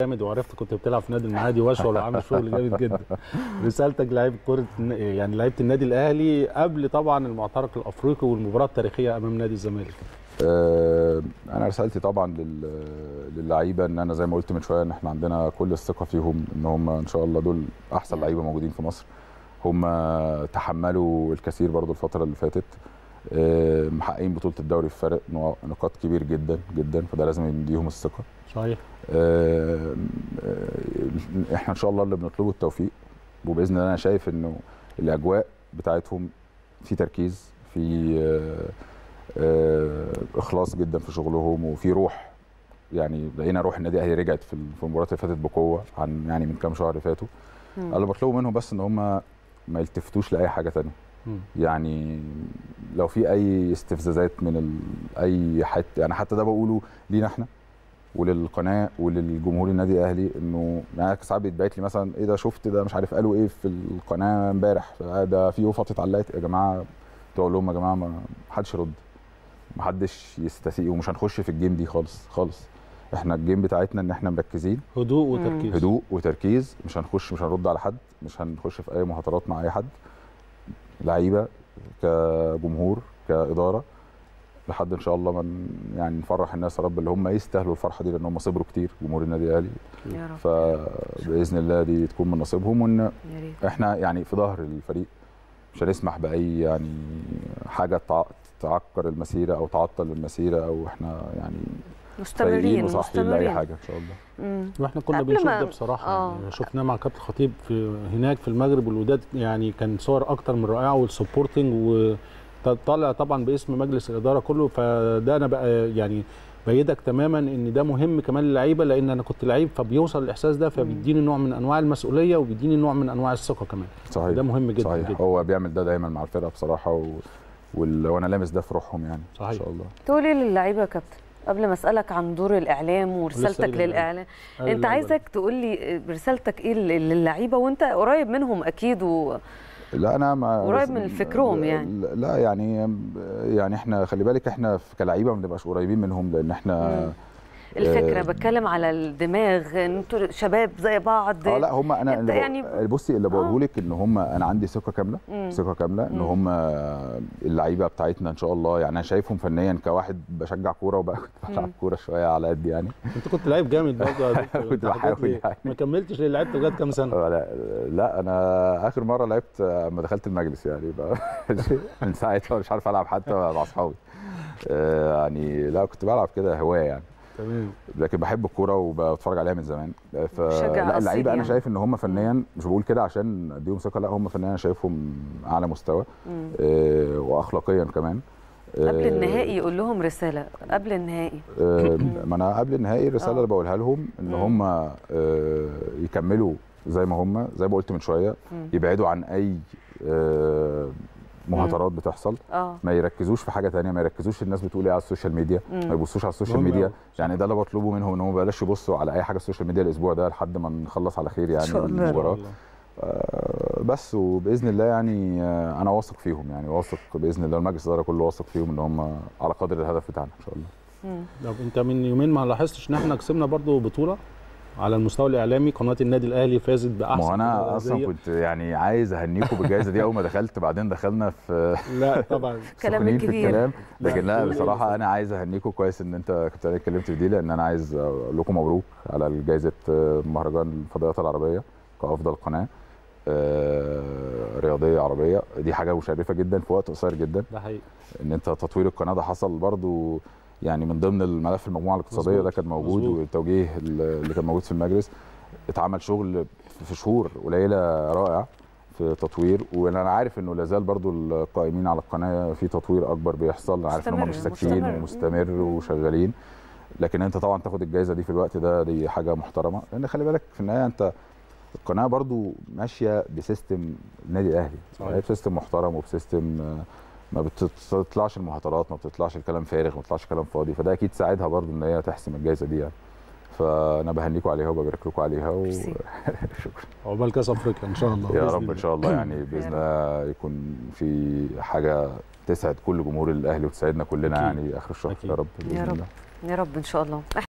جامد وعرفت كنت بتلعب في نادي المعادي واشول وعامل شغل جامد جدا رسالتك لعيبه كره يعني لعيبه النادي الاهلي قبل طبعا المعترك الافريقي والمباراه التاريخيه امام نادي الزمالك آه، انا رسالتي طبعا لل- للعيبه ان انا زي ما قلت من شويه ان احنا عندنا كل الثقه فيهم ان هم ان شاء الله دول احسن لعيبه موجودين في مصر هم تحملوا الكثير برضو الفتره اللي فاتت آه، محققين بطوله الدوري في فرق نوع- نقاط كبير جدا جدا فده لازم يديهم الثقه صحيح آه، آه، احنا ان شاء الله اللي بنطلبه التوفيق وباذن الله انا شايف انه الاجواء بتاعتهم في تركيز في آه، آه، اخلاص جدا في شغلهم وفي روح يعني لقينا روح النادي الاهلي رجعت في في المباراه اللي فاتت بقوه عن يعني من كام شهر فاتوا مم. اللي بطلبه منهم بس ان هم ما يلتفتوش لاي حاجه تانية مم. يعني لو في اي استفزازات من ال... اي حته يعني حتى ده بقوله لينا احنا وللقناه وللجمهور النادي الاهلي انه يعني ساعات بيتبعت لي مثلا ايه ده شفت ده مش عارف قالوا ايه في القناه امبارح ده في يوفط اتعلقت يا جماعه تقول لهم يا جماعه ما حدش يرد ما حدش يستسيء ومش هنخش في الجيم دي خالص خالص احنا الجيم بتاعتنا ان احنا مركزين هدوء وتركيز هدوء وتركيز مش هنخش مش هنرد على حد مش هنخش في اي مهاترات مع اي حد لعيبه كجمهور كاداره لحد ان شاء الله من يعني نفرح الناس يا رب اللي هم يستاهلوا الفرحه دي لان هم صبروا كتير جمهور النادي الاهلي يا رب فباذن الله دي تكون من نصيبهم وان يا ريت احنا يعني في ظهر الفريق مش هنسمح باي يعني حاجه تع- تعكر المسيره او تعطل المسيره او احنا يعني مستمرين فايقين وصاحيين لاي مستمرين حاجه ان شاء الله مم. واحنا كنا قبل بنشوف ما- ده بصراحه آه. يعني شفناه مع كابتن خطيب في هناك في المغرب والوداد يعني كان صور اكتر من رائعه والسبورتنج وطالع طبعا باسم مجلس الاداره كله فده انا بقى يعني بايدك تماما ان ده مهم كمان للعيبه لان انا كنت لعيب فبيوصل الاحساس ده فبيديني نوع من انواع المسؤوليه وبيديني نوع من انواع الثقه كمان صحيح ده مهم جدا صحيح جدا هو بيعمل ده دايما مع الفرقه بصراحه و... وال... وانا لامس ده في روحهم يعني صحيح. ان شاء الله تقول ايه للعيبه يا كابتن قبل ما اسالك عن دور الاعلام ورسالتك لسه قايل للاعلام اللعيبة. انت عايزك تقول لي رسالتك ايه لل- للعيبه وانت قريب منهم اكيد و... لا انا ما قريب من فكرهم يعني. لا يعني يعني احنا خلي بالك احنا في- كلعيبه ما بنبقاش قريبين منهم لان احنا مم. الفكره آه، بتكلم على الدماغ ان انتوا شباب زي بعض اه لا هم انا أنت اللي يعني- يعني بصي اللي بقوله لك ان هم انا عندي ثقه كامله مم. ثقه كامله ان مم. هم اللعيبه بتاعتنا ان شاء الله يعني انا شايفهم فنيا كواحد بشجع كوره وبقى كنت بلعب مم. كوره شويه على قد يعني انت كنت لعيب جامد برضه يا دكتور. كنت أنت حكيت بحاول لي يعني. ما كملتش ليه لعبت لغايه كام سنه آه، لا لا انا اخر مره لعبت لما دخلت المجلس يعني بقى من ساعتها مش عارف العب حتى مع اصحابي آه، يعني لا كنت بلعب كده هوايه يعني تمام لكن بحب الكوره وبتفرج عليها من زمان مشجع فلا أصيل اللعيبه انا يعني. شايف ان هم فنيا مش بقول كده عشان اديهم ثقه لا هم فنيا انا شايفهم اعلى مستوى مم. آه، واخلاقيا كمان قبل آه، النهائي يقول لهم رساله قبل النهائي آه، ما انا قبل النهائي الرساله آه. اللي بقولها لهم ان مم. هم آه، يكملوا زي ما هم زي ما قلت من شويه مم. يبعدوا عن اي آه، مهاترات بتحصل اه ما يركزوش في حاجه تانية ما يركزوش الناس بتقول ايه على السوشيال ميديا مم. ما يبصوش على السوشيال مهم ميديا أوي. يعني ده اللي بطلبه منهم ان هم بلاش يبصوا على اي حاجه السوشيال ميديا الاسبوع ده لحد ما نخلص على خير يعني شاء الله. المباراه آه، بس وباذن الله يعني آه، انا واثق فيهم يعني واثق باذن الله المجلس الاداره كله واثق فيهم ان هم على قدر الهدف بتاعنا ان شاء الله مم. طب انت من يومين ما لاحظتش ان احنا كسبنا برضو بطوله على المستوى الاعلامي قناه النادي الاهلي فازت باحسن ما هو انا قناة اصلا إعلامية. كنت يعني عايز اهنيكم بالجائزه دي اول ما دخلت بعدين دخلنا في لا طبعا كلام سخنين في كبير. الكلام لا، لكن لا تقول إيه بصراحه بس؟ انا عايز اهنيكم كويس ان انت كنت انا اتكلمت في دي لان انا عايز اقول لكم مبروك على جائزه مهرجان الفضائيات العربيه كافضل قناه آه، رياضيه عربيه دي حاجه مشرفه جدا في وقت قصير جدا ده حقيقي ان انت تطوير القناه ده حصل برضو يعني من ضمن الملف المجموعه الاقتصاديه مظبوط، ده كان موجود مظبوط. والتوجيه اللي كان موجود في المجلس اتعمل شغل في شهور قليله رائع في تطوير وانا عارف انه لازال برضو القائمين على القناه في تطوير اكبر بيحصل انا عارف ان هم مش مستمر، ساكتين مستمر. ومستمر مم. وشغالين لكن انت طبعا تاخد الجائزه دي في الوقت ده دي حاجه محترمه لان خلي بالك في النهايه انت القناه برضو ماشيه بسيستم النادي الاهلي صحيح. هي بسيستم محترم وبسيستم آه، ما بتطلعش المهاترات ما بتطلعش الكلام فارغ ما بتطلعش كلام فاضي فده اكيد ساعدها برضو ان هي تحسم الجائزه دي يعني فانا بهنيكم عليها وببارك لكم عليها ميرسي. وشكرا عقبال كاس افريقيا ان شاء الله يا بإذن رب الله. ان شاء الله يعني باذن الله يكون في حاجه تسعد كل جمهور الاهلي وتسعدنا كلنا أكيد. يعني اخر الشهر أكيد. يا رب يا باذن رب. الله يا رب ان شاء الله